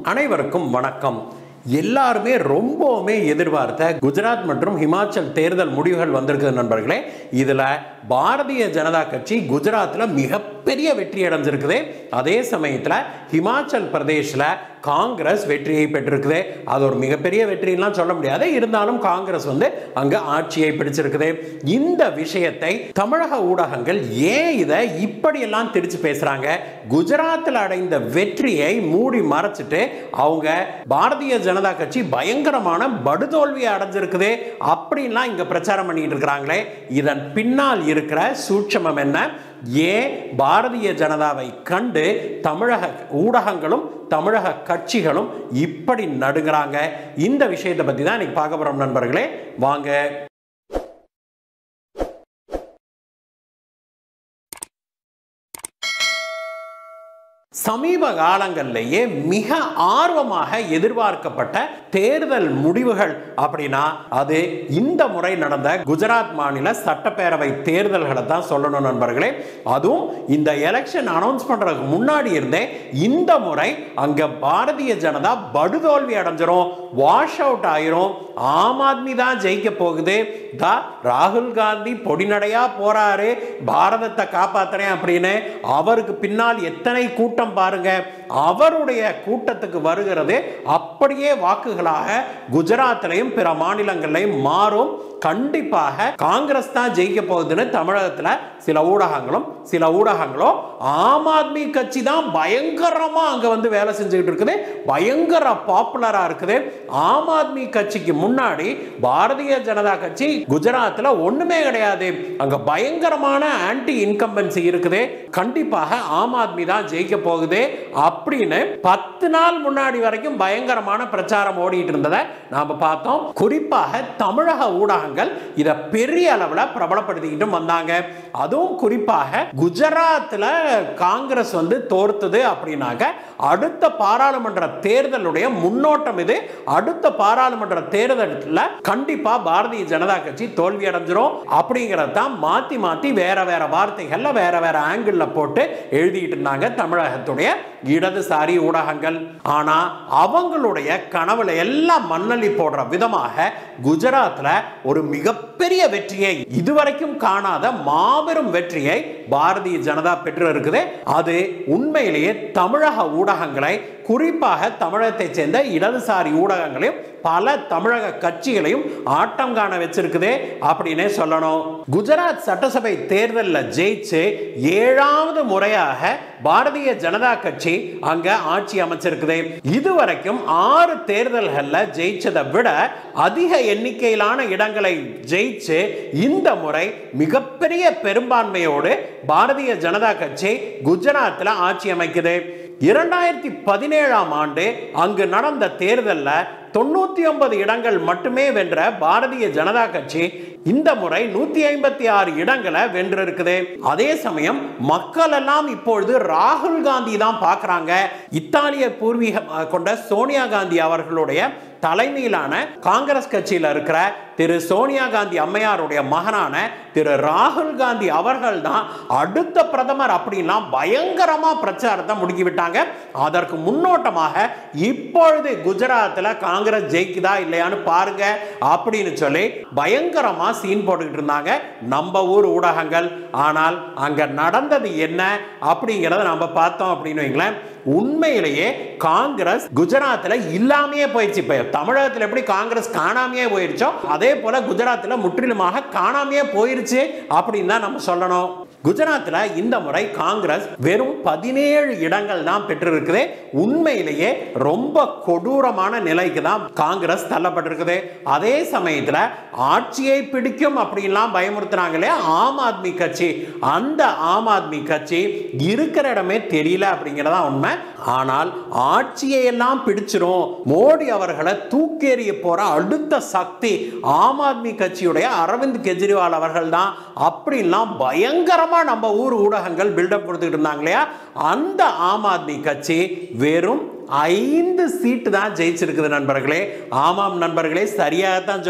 அனைவருக்கும் வணக்கம் எல்லாருமே ரொம்பவுமே எதிர்பார்த்த குஜராத் மற்றும் ஹிமாச்சல் தேர்தல் முடிவுகள் வந்திருக்குது நண்பர்களே இதில் பாரதிய ஜனதா கட்சி குஜராத்தில் மிகப்பெரிய வெற்றி அடைஞ்சிருக்குது அதே சமயத்தில் ஹிமாச்சல் பிரதேஷில் காங்கிரஸ் வெற்றியை பெற்றிருக்குது அது ஒரு மிகப்பெரிய வெற்றிலாம் சொல்ல முடியாது இருந்தாலும் காங்கிரஸ் வந்து அங்கே ஆட்சியை பிடிச்சிருக்குது இந்த விஷயத்தை தமிழக ஊடகங்கள் ஏன் இதை இப்படியெல்லாம் திரிச்சு பேசுறாங்க குஜராத்தில் அடைந்த வெற்றியை மூடி மறைச்சிட்டு அவங்க பாரதிய ஜனதா கட்சி பயங்கரமான படுதோல்வியை அடைஞ்சிருக்குது அப்படின்லாம் இங்க பிரச்சாரம் பண்ணிட்டு இருக்கிறாங்களே இதன் பின்னால் இருக்கிற சூட்சமம் என்ன ஏன் பாரதிய ஜனதாவை கண்டு தமிழக ஊடகங்களும் தமிழக கட்சிகளும் இப்படி நடுங்கிறாங்க இந்த விஷயத்தை பத்தி தான் இன்னைக்கு பார்க்க போறோம் நண்பர்களே வாங்க சமீப காலங்களிலேயே மிக ஆர்வமாக எதிர்பார்க்கப்பட்ட தேர்தல் முடிவுகள் அப்படின்னா அது இந்த முறை நடந்த குஜராத் மாநில சட்டப்பேரவை தேர்தல்களை தான் சொல்லணும் நண்பர்களே அதுவும் இந்த எலெக்ஷன் அனௌன்ஸ் பண்றதுக்கு முன்னாடி இருந்தே இந்த முறை அங்க பாரதிய ஜனதா படுதோல்வி அடைஞ்சிரும் வாஷ் அவுட் ஆயிரும் ஆம் ஆத்மி தான் ஜெயிக்க போகுது தா ராகுல் காந்தி பொடிநடையா போறாரு பாரதத்தை காப்பாத்துறேன் அப்படின்னு அவருக்கு பின்னால் எத்தனை கூட்டம் பாருங்க அவருடைய கூட்டத்துக்கு வருகிறது அப்படியே வாக்குகளாக குஜராத்திலையும் பிற மாநிலங்களையும் மாறும் கண்டிப்பாக காங்கிரஸ் தான் ஜெயிக்க போகுதுன்னு தமிழகத்தில் சில ஊடகங்களும் சில ஊடகங்களும் ஆம் ஆத்மி கட்சி தான் பயங்கரமா அங்க வந்து வேலை செஞ்சுக்கிட்டு இருக்குது பயங்கர பாப்புலரா இருக்குது ஆம் ஆத்மி கட்சிக்கு முன்னாடி பாரதிய ஜனதா கட்சி குஜராத்தில் ஒண்ணுமே கிடையாது அங்க பயங்கரமான ஆன்டி இன்கம்பன்சி இருக்குது கண்டிப்பாக ஆம் ஆத்மி தான் ஜெயிக்க போகுது அப்படின்னு பத்து நாள் முன்னாடி வரைக்கும் பயங்கரமான பிரச்சாரம் ஓடிட்டு இருந்ததை நாம பார்த்தோம் குறிப்பாக தமிழக ஊடகங்கள் இதை பெரிய அளவில் பிரபலப்படுத்திக்கிட்டும் வந்தாங்க அதுவும் குறிப்பாக குஜராத்தில் காங்கிரஸ் வந்து தோர்த்தது அப்படின்னாக்க அடுத்த பாராளுமன்ற தேர்தலுடைய முன்னோட்டம் இது அடுத்த பாராளுமன்ற தேர்தலில் கண்டிப்பா பாரதிய ஜனதா கட்சி தோல்வி அடைஞ்சிரும் அப்படிங்கறத தான் மாத்தி மாத்தி வேற வேற வார்த்தைகள்ல வேற வேற ஆங்கிள் போட்டு எழுதிட்டு இருந்தாங்க தமிழகத்துடைய இடதுசாரி ஊடகங்கள் ஆனா அவங்களுடைய கனவுல எல்லாம் மண்ணள்ளி போடுற விதமாக குஜராத்ல ஒரு மிகப்பெரிய வெற்றியை இதுவரைக்கும் காணாத மாபெரும் வெற்றியை பாரதிய ஜனதா பெற்று இருக்குது அது உண்மையிலேயே தமிழக ஊடகங்களை குறிப்பாக தமிழகத்தை சேர்ந்த இடதுசாரி ஊடகங்களையும் பல தமிழக கட்சிகளையும் ஆட்டம் காண வச்சிருக்குது அப்படின்னே சொல்லணும் குஜராத் சட்டசபை தேர்தலில் ஜெயிச்சு ஏழாவது முறையாக பாரதிய ஜனதா கட்சி அங்க ஆட்சி அமைச்சிருக்குது இதுவரைக்கும் ஆறு தேர்தல்களில் ஜெயிச்சதை விட அதிக எண்ணிக்கையிலான இடங்களை ஜெயிச்சு இந்த முறை மிகப்பெரிய பெரும்பான்மையோடு பாரதிய ஜனதா கட்சி குஜராத்தில் ஆட்சி அமைக்குது இரண்டாயிரத்தி பதினேழாம் ஆண்டு அங்கு நடந்த தேர்தலில் தொண்ணூத்தி ஒன்பது இடங்கள் மட்டுமே வென்ற பாரதிய ஜனதா கட்சி இந்த முறை நூத்தி ஐம்பத்தி ஆறு இடங்களை வென்றிருக்குது அதே சமயம் மக்கள் எல்லாம் இப்பொழுது ராகுல் காந்தி தான் பார்க்கறாங்க இத்தாலிய பூர்வீகம் கொண்ட சோனியா காந்தி அவர்களுடைய தலைமையிலான காங்கிரஸ் கட்சியில் இருக்கிற திரு சோனியா காந்தி அம்மையாருடைய மகனான திரு ராகுல் காந்தி அவர்கள் தான் அடுத்த பிரதமர் அப்படின்லாம் பயங்கரமா பிரச்சாரத்தை முடுக்கி விட்டாங்க அதற்கு முன்னோட்டமாக இப்பொழுது குஜராத்தில் காங்கிரஸ் ஜெயிக்குதா இல்லையான்னு பாருங்க அப்படின்னு சொல்லி பயங்கரமா சீன் போட்டுக்கிட்டு இருந்தாங்க நம்ம ஊர் ஊடகங்கள் ஆனால் அங்க நடந்தது என்ன அப்படிங்கிறத நம்ம பார்த்தோம் அப்படின்னு வைங்களேன் உண்மையிலேயே காங்கிரஸ் குஜராத்தில் இல்லாமையே போயிடுச்சு இப்போ தமிழகத்தில் எப்படி காங்கிரஸ் காணாமையே போயிடுச்சோ அதே போல குஜராத்தில் முற்றிலுமாக காணாமையே போயிருச்சு அப்படின்னு தான் நம்ம சொல்லணும் குஜராத்தில் இந்த முறை காங்கிரஸ் வெறும் பதினேழு இடங்கள் தான் பெற்றிருக்குது உண்மையிலேயே ரொம்ப கொடூரமான நிலைக்கு தான் காங்கிரஸ் தள்ளப்பட்டிருக்குது அதே சமயத்தில் ஆட்சியை பிடிக்கும் அப்படின்லாம் பயமுறுத்துறாங்களே ஆம் ஆத்மி கட்சி அந்த ஆம் ஆத்மி கட்சி இருக்கிற இடமே தெரியல அப்படிங்கிறதா உண்மை ஆனால் ஆட்சியை எல்லாம் பிடிச்சிரும் மோடி அவர்களை தூக்கி எறிய போற அடுத்த சக்தி ஆம் ஆத்மி கட்சியுடைய அரவிந்த் கெஜ்ரிவால் அவர்கள் தான் அப்படின்லாம் பயங்கரமா நம்ம ஊர் ஊடகங்கள் பில்டப் கொடுத்துக்கிட்டு இருந்தாங்க இல்லையா அந்த ஆம் ஆத்மி கட்சி வெறும் ஐந்து சீட்டு தான் ஜெயிச்சிருக்குது நண்பர்களே ஆமாம் நண்பர்களே சரியாகத்தான் சொன்னேன்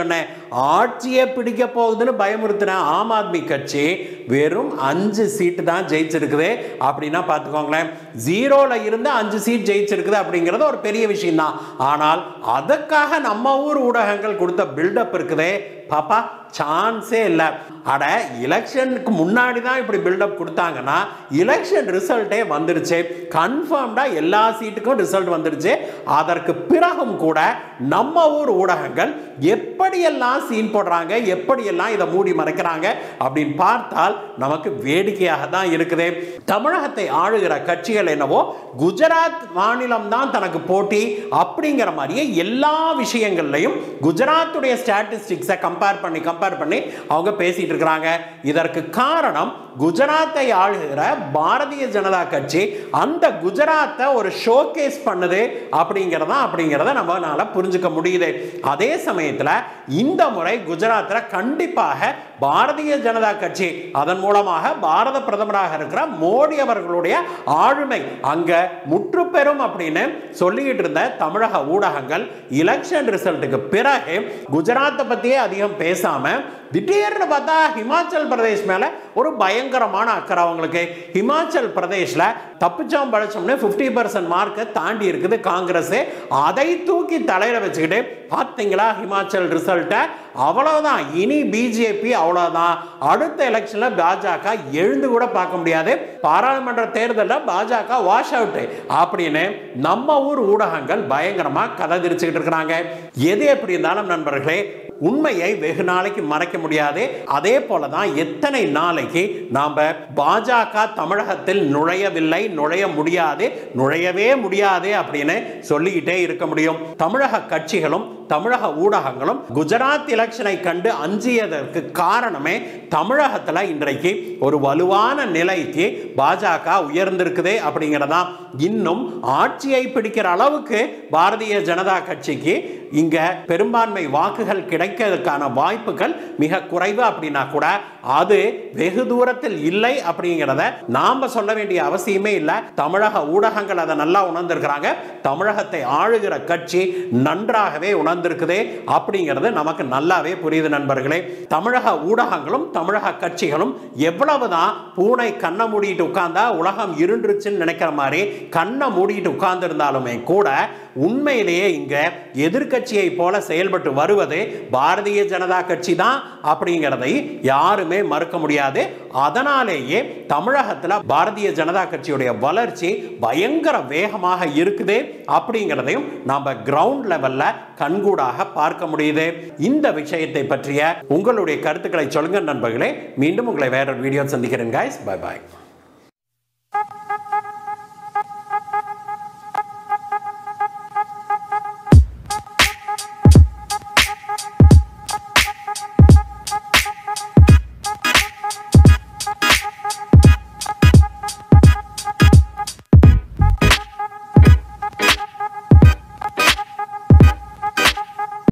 ஆட்சியை பிடிக்க போகுதுன்னு பயமுறுத்தின ஆம் ஆத்மி கட்சி வெறும் அஞ்சு சீட்டு தான் ஜெயிச்சிருக்குது அப்படின்னா பார்த்துக்கோங்களேன் ஜீரோல இருந்து அஞ்சு சீட் ஜெயிச்சிருக்குது அப்படிங்கிறது ஒரு பெரிய விஷயம் தான் ஆனால் அதுக்காக நம்ம ஊர் ஊடகங்கள் கொடுத்த பில்டப் இருக்குதே பாப்பா சான்ஸே இல்லை அட எலெக்ஷனுக்கு முன்னாடி தான் இப்படி பில்டப் கொடுத்தாங்கன்னா எலெக்ஷன் ரிசல்ட்டே வந்துருச்சு கன்ஃபார்ம்டாக எல்லா சீட்டுக்கும் ரிசல்ட் வந்துருச்சு அதற்கு பிறகும் கூட நம்ம ஊர் ஊடகங்கள் எப்படியெல்லாம் சீன் போடுறாங்க எப்படியெல்லாம் இதை மூடி மறைக்கிறாங்க அப்படின்னு பார்த்தால் நமக்கு வேடிக்கையாக தான் இருக்குது தமிழகத்தை ஆளுகிற கட்சிகள் என்னவோ குஜராத் மாநிலம் தான் தனக்கு போட்டி அப்படிங்கிற மாதிரியே எல்லா விஷயங்கள்லையும் குஜராத்துடைய ஸ்டாட்டிஸ்டிக்ஸை கம்பேர் பண்ணி கம்பேர் பண்ணி அவங்க பேசிட்டு இருக்கிறாங்க இதற்கு காரணம் குஜராத்தை ஆளுகிற பாரதிய ஜனதா கட்சி அந்த குஜராத்தை ஒரு ஷோகேஸ் பண்ணுது அப்படிங்கிறதா அப்படிங்கிறத நம்மளால புரிஞ்சுக்க முடியுது அதே சமயத்தில் இந்த முறை குஜராத்தில் கண்டிப்பாக பாரதிய ஜனதா கட்சி அதன் மூலமாக பாரத பிரதமராக இருக்கிற மோடி அவர்களுடைய ஆளுமை அங்க முற்று பெறும் அப்படின்னு சொல்லிக்கிட்டு இருந்த தமிழக ஊடகங்கள் எலெக்ஷன் ரிசல்ட்டுக்கு பிறகு குஜராத்தை பத்தியே அதிகம் பேசாம திடீர்னு பார்த்தா ஹிமாச்சல் பிரதேஷ் மேல ஒரு பயங்கரமான அக்கறை அவங்களுக்கு ஹிமாச்சல் பிரதேஷ்ல தப்பிச்சோம் பழச்சோம்னு ஃபிஃப்டி பர்சன்ட் மார்க்கை தாண்டி இருக்குது காங்கிரஸ் அதை தூக்கி தலையில வச்சுக்கிட்டு பார்த்தீங்களா ஹிமாச்சல் ரிசல்ட்டை அவ்வளவுதான் இனி பிஜேபி அவ்வளவுதான் அடுத்த எலெக்ஷன்ல பாஜக எழுந்து கூட பார்க்க முடியாது பாராளுமன்ற தேர்தலில் பாஜக வாஷ் அவுட் அப்படின்னு நம்ம ஊர் ஊடகங்கள் பயங்கரமா கதை திரிச்சுக்கிட்டு இருக்கிறாங்க எது எப்படி இருந்தாலும் நண்பர்களே உண்மையை வெகு நாளைக்கு மறைக்க முடியாது அதே போல தான் எத்தனை நாளைக்கு நாம் பாஜக தமிழகத்தில் நுழையவில்லை நுழைய முடியாது நுழையவே முடியாது அப்படின்னு சொல்லிக்கிட்டே இருக்க முடியும் தமிழக கட்சிகளும் தமிழக ஊடகங்களும் குஜராத் எலெக்ஷனை கண்டு அஞ்சியதற்கு காரணமே தமிழகத்தில் இன்றைக்கு ஒரு வலுவான நிலைக்கு பாஜக உயர்ந்திருக்குது அப்படிங்கிறதா இன்னும் ஆட்சியை பிடிக்கிற அளவுக்கு பாரதிய ஜனதா கட்சிக்கு இங்க பெரும்பான்மை வாக்குகள் கிடைக்கிறதுக்கான வாய்ப்புகள் மிக குறைவு அப்படின்னா கூட அது வெகு தூரத்தில் இல்லை அப்படிங்கிறத நாம சொல்ல வேண்டிய அவசியமே இல்லை தமிழக ஊடகங்கள் அதை நல்லா உணர்ந்திருக்கிறாங்க தமிழகத்தை ஆளுகிற கட்சி நன்றாகவே உணர்ந்திருக்குது அப்படிங்கிறது நமக்கு நல்லாவே புரியுது நண்பர்களே தமிழக ஊடகங்களும் தமிழக கட்சிகளும் எவ்வளவுதான் பூனை கண்ணை மூடிட்டு உட்கார்ந்தா உலகம் இருண்டுருச்சுன்னு நினைக்கிற மாதிரி கண்ணை மூடிட்டு உட்கார்ந்து இருந்தாலுமே கூட உண்மையிலேயே இங்க எதிர்க்கட்சியை போல செயல்பட்டு வருவது பாரதிய ஜனதா கட்சி தான் அப்படிங்கிறதை யாருமே மறுக்க முடியாது அதனாலேயே தமிழகத்தில் பாரதிய ஜனதா கட்சியுடைய வளர்ச்சி பயங்கர வேகமாக இருக்குது அப்படிங்கிறதையும் நம்ம கிரவுண்ட் லெவல்ல கண்கூடாக பார்க்க முடியுது இந்த விஷயத்தை பற்றிய உங்களுடைய கருத்துக்களை சொல்லுங்க நண்பர்களே மீண்டும் உங்களை வேற ஒரு வீடியோ சந்திக்கிறேன் guys bye பாய்